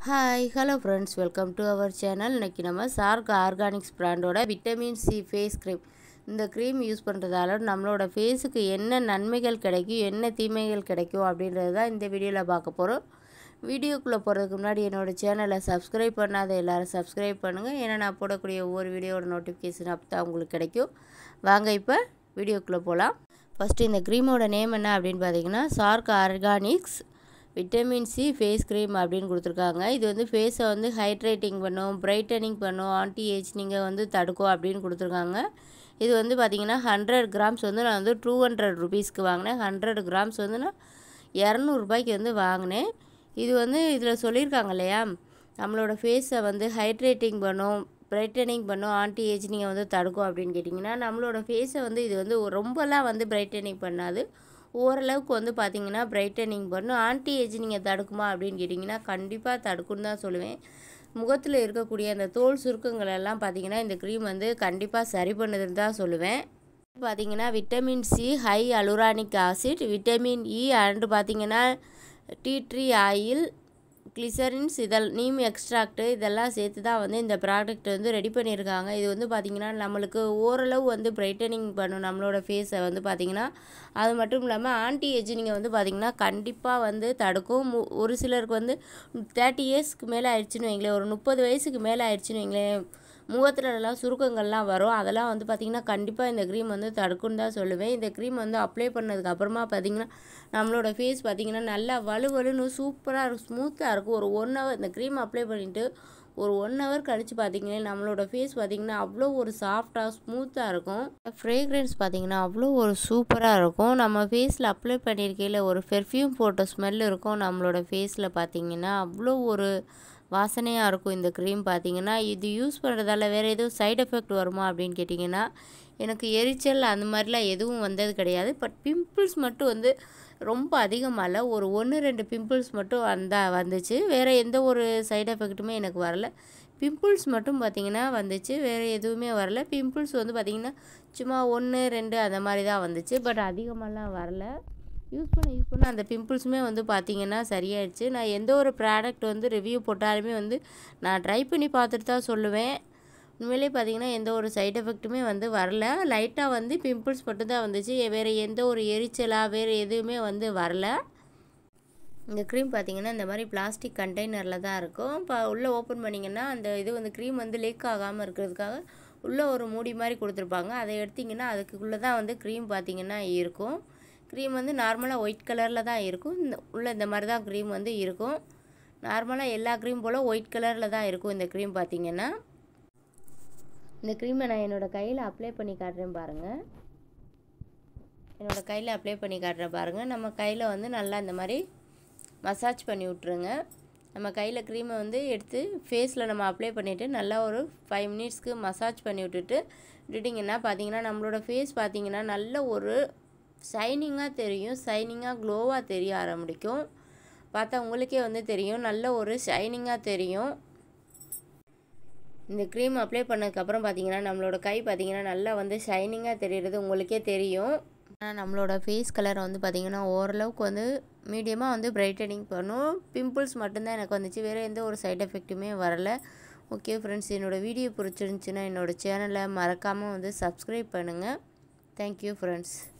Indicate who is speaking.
Speaker 1: hi hello friends welcome to our channel இன்றைக்கி நம்ம Sark organics பிராண்டோட விட்டமின் சி ஃபேஸ் க்ரீம் இந்த cream use பண்ணுறதால நம்மளோட ஃபேஸுக்கு என்ன நன்மைகள் கிடைக்கும் என்ன தீமைகள் கிடைக்கும் அப்படின்றது தான் இந்த வீடியோவில் பார்க்க போகிறோம் வீடியோக்குள்ளே போகிறதுக்கு முன்னாடி என்னோடய சேனலை சப்ஸ்கிரைப் பண்ணாத எல்லோரும் சப்ஸ்கிரைப் பண்ணுங்கள் ஏன்னா நான் போடக்கூடிய ஒவ்வொரு வீடியோட நோட்டிஃபிகேஷன் அப்போ தான் உங்களுக்கு கிடைக்கும் வாங்க இப்போ வீடியோக்குள்ளே போகலாம் ஃபஸ்ட்டு இந்த க்ரீமோட நேம் என்ன அப்படின்னு பார்த்தீங்கன்னா Sark organics vitamin C face cream அப்படின்னு கொடுத்துருக்காங்க இது வந்து ஃபேஸை வந்து ஹைட்ரேட்டிங் பண்ணும் பிரைட்டனிங் பண்ணும் ஆன்டி ஏஜ்னிங்கை வந்து தடுக்கும் அப்படின்னு கொடுத்துருக்காங்க இது வந்து பார்த்திங்கன்னா ஹண்ட்ரட் கிராம்ஸ் வந்து நான் வந்து டூ ஹண்ட்ரட் ருபீஸ்க்கு வாங்கினேன் ஹண்ட்ரட் கிராம்ஸ் வந்து நான் இரநூறுபாய்க்கு வந்து வாங்கினேன் இது வந்து இதில் சொல்லியிருக்காங்க இல்லையா நம்மளோட ஃபேஸை வந்து ஹைட்ரேட்டிங் பண்ணும் பிரைட்டனிங் பண்ணும் ஆன்டி ஏஜ்னிங்கை வந்து தடுக்கும் அப்படின்னு கேட்டிங்கன்னா நம்மளோட ஃபேஸை வந்து இது வந்து ரொம்பலாம் வந்து பிரைட்டனிங் பண்ணாது ஓரளவுக்கு வந்து பார்த்திங்கன்னா பிரைட்டனிங் பண்ணும் ஆன்டி ஏஜ்னிங்கை தடுக்குமா அப்படின்னு கேட்டிங்கன்னா கண்டிப்பாக தடுக்குன்னு தான் சொல்லுவேன் முகத்தில் இருக்கக்கூடிய அந்த தோல் சுருக்கங்கள் எல்லாம் பார்த்திங்கன்னா இந்த க்ரீம் வந்து கண்டிப்பாக சரி பண்ணுதுன்னு தான் சொல்லுவேன் பார்த்திங்கன்னா vitamin C high அலுரானிக் acid vitamin E and பார்த்திங்கன்னா tea tree oil கிளிசரின்ஸ் இதெல் neem extract இதெல்லாம் சேர்த்து தான் வந்து இந்த ப்ராடக்ட் வந்து ரெடி பண்ணியிருக்காங்க இது வந்து பார்த்திங்கன்னா நம்மளுக்கு ஓரளவு வந்து பிரைட்டனிங் பண்ணும் நம்மளோட ஃபேஸை வந்து பார்த்திங்கன்னா அது மட்டும் இல்லாமல் ஆன்டி ஏஜினிங்கை வந்து பார்த்திங்கன்னா கண்டிப்பாக வந்து தடுக்கும் மு- ஒரு சிலருக்கு வந்து தேர்ட்டி இயர்ஸ்க்கு மேலே ஆயிடுச்சுன்னு வைங்களேன் ஒரு முப்பது வயசுக்கு மேலே ஆயிடுச்சுன்னு வைங்களேன் முகத்துலலாம் சுருக்கங்கள்லாம் வரும் அதெல்லாம் வந்து பார்த்திங்கன்னா கண்டிப்பாக இந்த க்ரீம் வந்து தடுக்குன்னு தான் சொல்லுவேன் இந்த க்ரீம் வந்து அப்ளை பண்ணதுக்கு அப்புறமா பார்த்திங்கன்னா நம்மளோட ஃபேஸ் பார்த்திங்கன்னா நல்லா வலுவலுன்னு சூப்பராக இருக்கும் ஸ்மூத்தாக இருக்கும் ஒரு ஒன் ஹவர் இந்த க்ரீம் அப்ளை பண்ணிவிட்டு ஒரு ஒன் ஹவர் கழித்து பார்த்தீங்கன்னா நம்மளோட ஃபேஸ் பார்த்திங்கன்னா அவ்வளோ ஒரு சாஃப்டாக ஸ்மூத்தாக இருக்கும் ஃப்ரேக்ரன்ஸ் பார்த்திங்கன்னா அவ்வளோ ஒரு சூப்பராக இருக்கும் நம்ம ஃபேஸில் அப்ளை பண்ணியிருக்கையில் ஒரு பெர்ஃப்யூம் போட்ட ஸ்மெல் இருக்கும் நம்மளோட ஃபேஸில் பார்த்திங்கன்னா அவ்வளோ ஒரு வாசனையாக இருக்கும் இந்த க்ரீம் பார்த்தீங்கன்னா இது யூஸ் பண்ணுறதால வேறு எதுவும் சைடு எஃபெக்ட் வருமா அப்படின்னு கேட்டிங்கன்னா எனக்கு எரிச்சல் அந்த மாதிரிலாம் எதுவும் வந்தது கிடையாது பட் பிம்பிள்ஸ் மட்டும் வந்து ரொம்ப அதிகமாக இல்லை ஒரு ஒன்று ரெண்டு பிம்பிள்ஸ் மட்டும் வந்தா வந்துச்சு வேறு எந்த ஒரு சைடு எஃபெக்ட்டுமே எனக்கு வரல பிம்பிள்ஸ் மட்டும் பார்த்திங்கன்னா வந்துச்சு வேறு எதுவுமே வரல பிம்பிள்ஸ் வந்து பார்த்திங்கன்னா சும்மா ஒன்று ரெண்டு அந்த மாதிரி தான் வந்துச்சு பட் அதிகமாகலாம் வரல யூஸ் பண்ண யூஸ் பண்ண அந்த பிம்பிள்ஸுமே வந்து பார்த்திங்கன்னா சரியாயிடுச்சு நான் எந்த ஒரு ப்ராடக்ட் வந்து ரிவ்யூ போட்டாலுமே வந்து நான் ட்ரை பண்ணி பார்த்துட்டு தான் சொல்லுவேன் உண்மையிலே பார்த்தீங்கன்னா எந்த ஒரு சைடு எஃபெக்ட்டுமே வந்து வரல லைட்டாக வந்து பிம்பிள்ஸ் மட்டும்தான் வந்துச்சு வேறு எந்த ஒரு எரிச்சலாக வேறு எதுவுமே வந்து வரல இந்த க்ரீம் பார்த்தீங்கன்னா இந்த மாதிரி பிளாஸ்டிக் கண்டெய்னரில் தான் இருக்கும் இப்போ உள்ளே ஓப்பன் பண்ணிங்கன்னா அந்த இது வந்து க்ரீம் வந்து லீக் ஆகாமல் இருக்கிறதுக்காக உள்ளே ஒரு மூடி மாதிரி கொடுத்துருப்பாங்க அதை எடுத்திங்கன்னா அதுக்குள்ளே தான் வந்து க்ரீம் பார்த்தீங்கன்னா இருக்கும் க்ரீம் வந்து நார்மலாக ஒயிட் கலரில் தான் இருக்கும் இந்த உள்ளே இந்த மாதிரி தான் க்ரீம் வந்து இருக்கும் நார்மலாக எல்லா க்ரீம் போல் ஒயிட் கலரில் தான் இருக்கும் இந்த க்ரீம் பார்த்தீங்கன்னா இந்த க்ரீமை நான் என்னோடய கையில் அப்ளை பண்ணி காட்டுறேன் பாருங்கள் என்னோடய கையில் அப்ளை பண்ணி காட்டுறேன் பாருங்கள் நம்ம கையில் வந்து நல்லா இந்த மாதிரி மசாஜ் பண்ணி விட்ருங்க நம்ம கையில் க்ரீமை வந்து எடுத்து ஃபேஸில் நம்ம அப்ளை பண்ணிவிட்டு நல்லா ஒரு ஃபைவ் மினிட்ஸ்க்கு மசாஜ் பண்ணி விட்டுட்டு விட்டுட்டிங்கன்னா பார்த்தீங்கன்னா நம்மளோட ஃபேஸ் பார்த்தீங்கன்னா நல்ல ஒரு ஷைனிங்காக தெரியும் ஷைனிங்காக க்ளோவாக தெரிய ஆரம்பிக்கும் பார்த்தா உங்களுக்கே வந்து தெரியும் நல்ல ஒரு ஷைனிங்காக தெரியும் இந்த க்ரீம் அப்ளை பண்ணதுக்கப்புறம் பார்த்தீங்கன்னா நம்மளோட கை பார்த்தீங்கன்னா நல்லா வந்து ஷைனிங்காக தெரியுறது உங்களுக்கே தெரியும் ஆனால் நம்மளோட ஃபேஸ் கலர் வந்து பார்த்திங்கன்னா ஓரளவுக்கு வந்து மீடியமாக வந்து பிரைட்டனிங் பண்ணும் பிம்பிள்ஸ் மட்டும்தான் எனக்கு வந்துச்சு வேறு எந்த ஒரு சைடு எஃபெக்ட்டுமே வரல ஓகே ஃப்ரெண்ட்ஸ் என்னோடய வீடியோ பிடிச்சிருந்துச்சின்னா என்னோடய சேனலை மறக்காமல் வந்து சப்ஸ்கிரைப் பண்ணுங்கள் தேங்க்யூ ஃப்ரெண்ட்ஸ்